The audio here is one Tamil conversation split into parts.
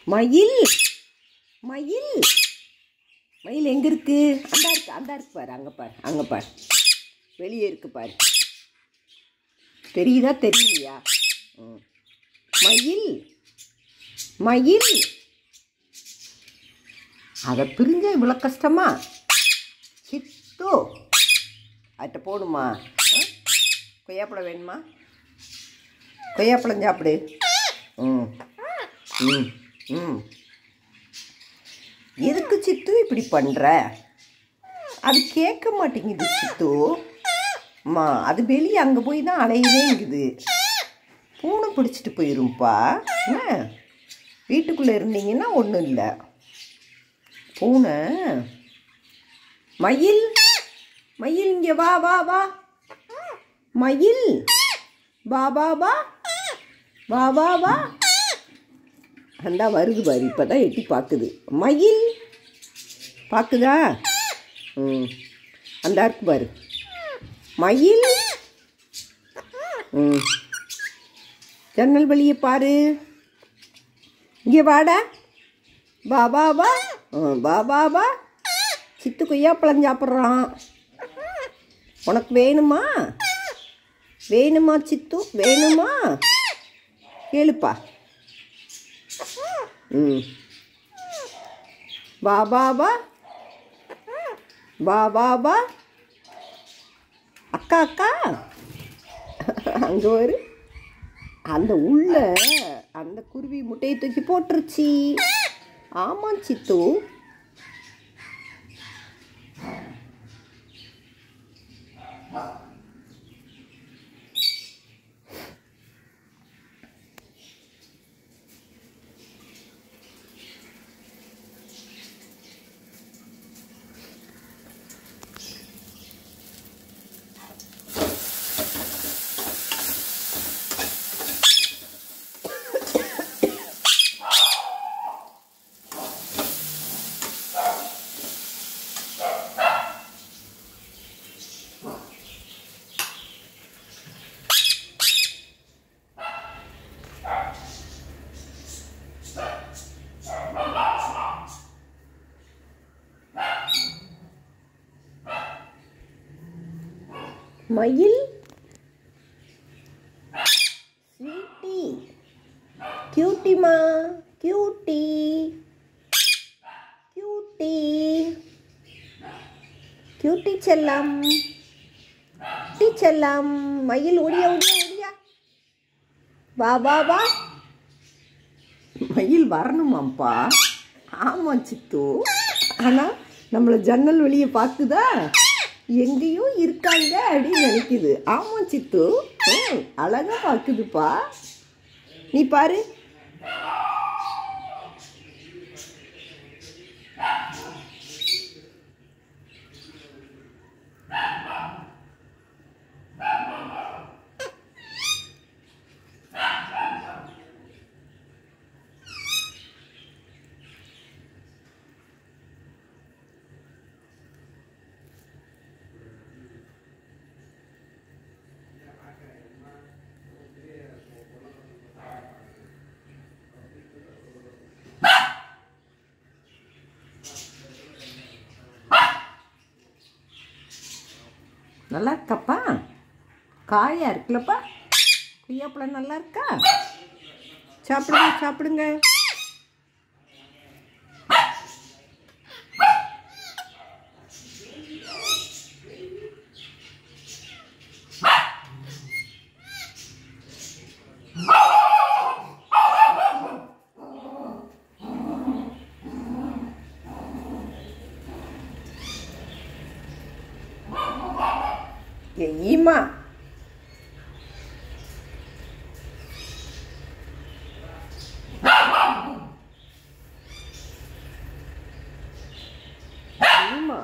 மயில் மயில் மயில் எங்க இருக்கு அந்த இருக்கு அந்த இருக்கு பாரு அங்க பாரு அங்க பாரு வெளியே இருக்கு பாரு தெரியுதா தெரியலையா ம். மயில் மயில் அதை பிரிஞ்ச இவ்வளோ கஷ்டமா சித்து அட்ட போடுமா ஆ? கொய்யாப்பழம் வேணுமா கொய்யாப்பழம் சாப்பிடு ம் ம் ம் எதுக்கு சித்து இப்படி பண்ணுற அது கேட்க மாட்டேங்குது சித்து அம்மா அது வெளியே அங்கே போய் தான் அலையுதேங்குது பூனை பிடிச்சிட்டு போயிரும்ப்பா என்ன வீட்டுக்குள்ளே இருந்தீங்கன்னா ஒன்றும் இல்லை பூனை மயில் மயில் இங்கே வா வா வா மயில் வா வா வா வா வா வா அந்தா வருது பாரு இப்போ தான் எட்டி பார்க்குது மயில் பார்க்குதா ம் அந்தா இருக்கு பாரு மயில் ம் ஜன்னல் வழியை பாரு இங்கே வாடா வா வா வா ஆ, வா வா வா சித்து கொய்யாப்பழம் சாப்பிட்றான் உனக்கு வேணுமா வேணுமா சித்து வேணுமா கேளுப்பா ம் வா வா வா வா வா வா அக்கா அக்கா அங்கே ஒரு அந்த உள்ள அந்த குருவி முட்டையை தூக்கி போட்டுருச்சு ஆமாம் சித்து மயில் ஸ்வீட்டி கியூட்டிமா கியூட்டி கியூட்டி கியூட்டி செல்லம் குட்டி செல்லம் மயில் ஓடியா ஓடியா ஓடியா வா வா வா மயில் வரணுமாம்ப்பா ஆமாம் சித்து ஆனால் நம்மளை ஜன்னல் வெளியே பார்க்குதா எங்கேயோ இருக்காங்க அப்படின்னு நினைக்குது ஆமாம் சித்து ம், அழகா பார்க்குதுப்பா நீ பாரு நல்லா இருக்காப்பா காயா இருக்குல்லப்பா கொய்யாப்பழம் நல்லா இருக்கா சாப்பிடுங்க சாப்பிடுங்க ஈமா ஈமா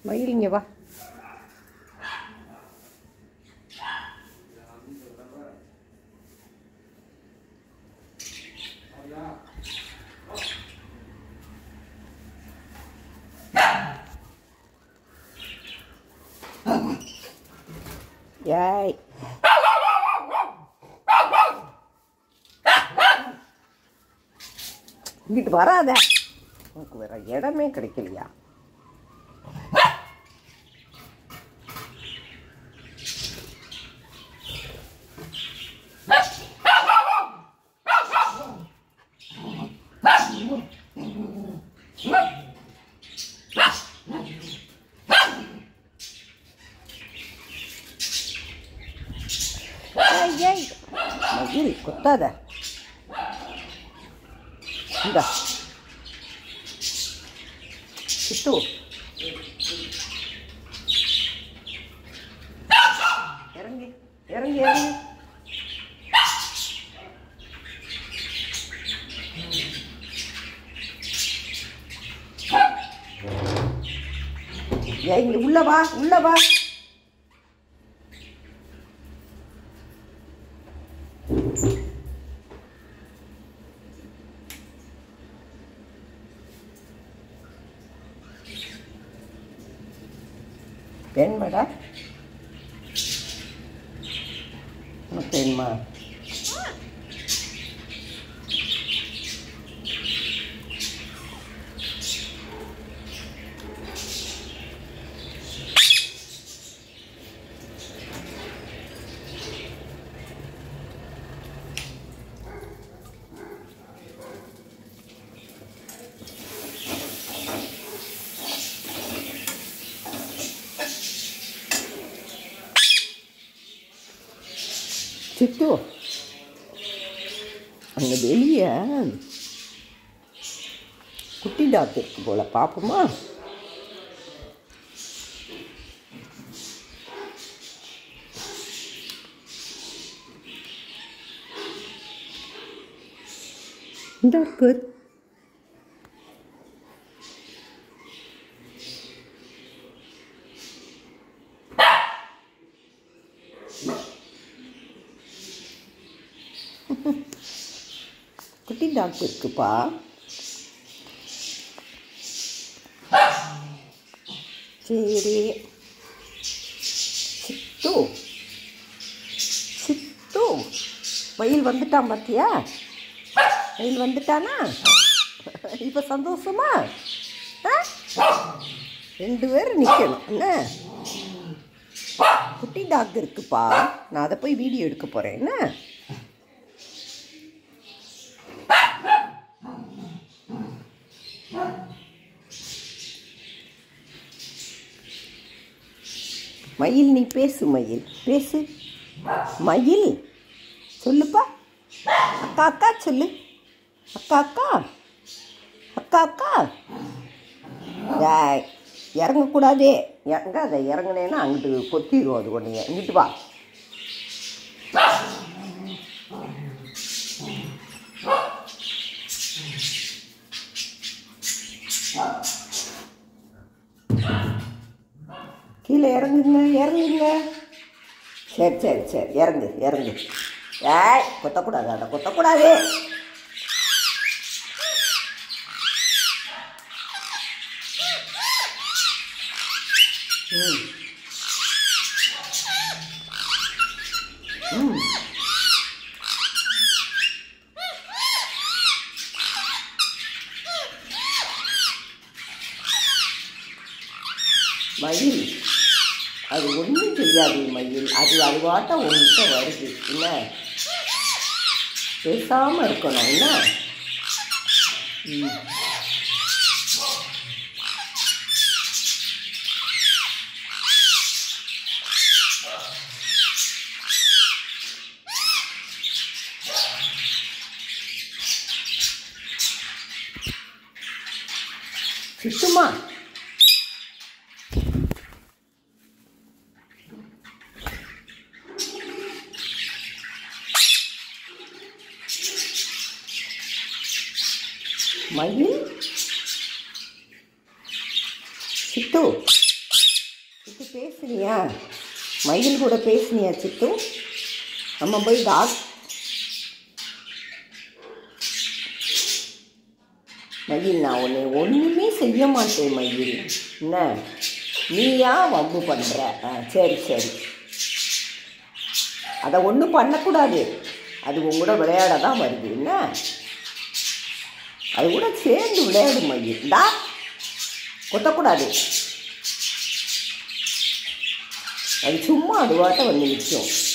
மயில் இங்கே வா ஏய் இங்கிட்டு வராத உனக்கு வேற இடமே கிடைக்கலையா ஏய், ஏய். மயில் கொத்தாத இந்த சித்து இறங்கி இறங்கி இறங்கி ஏய் இங்க உள்ள வா உள்ள வா வேணுமாடா உனக்கு வேணுமா சித்து அங்கே வெளியே குட்டி டாக்டர் இருக்கு போல பார்ப்போமா டாக்டர் குட்டி டாக்டர் இருக்குப்பா சரி சித்து சித்து மயில் வந்துட்டான் பார்த்தியா மயில் வந்துட்டானா இப்போ சந்தோஷமா ஆ? ரெண்டு பேரும் நிற்கணும் என்ன குட்டி டாக்டர் இருக்குப்பா நான் அதை போய் வீடியோ எடுக்க போகிறேன் என்ன மயில் நீ பேசு மயில் பேசு மயில் சொல்லுப்பா அக்கா அக்கா சொல்லு அக்கா அக்கா அக்கா அக்கா டேய், இறங்கக்கூடாதே இறங்காத இறங்குனேன்னா அங்கிட்டு கொத்திடும் அது ஒன்றைய இங்கிட்டு வா கீழே இறங்குங்க இறங்குங்க சரி சரி சரி இறங்கு இறங்கு ஏய் கொத்தக்கூடாது அதை கொத்தக்கூடாது ம் ம் மயில் அது ஒன்றும் செய்யாது மயில் அது அது பாட்டம் உங்கள்கிட்ட வருது என்ன பேசாமல் இருக்கணும் என்ன ம் சுத்தமா மயில் சித்து பேசுனியா மயில் கூட பேசுனியா சித்து நம்ம போய் டாக் மயில் நான் உன்னை ஒன்றுமே செய்ய மாட்டேன் மயில் என்ன நீயா வம்பு பண்ணுற ஆ சரி சரி அதை ஒன்றும் பண்ணக்கூடாது அது உங்க கூட விளையாட தான் வருது என்ன அது கூட சேர்ந்து விளையாடு மயில் டா கொத்தக்கூடாது அது சும்மா அதுவாட்ட வந்து நிற்கும்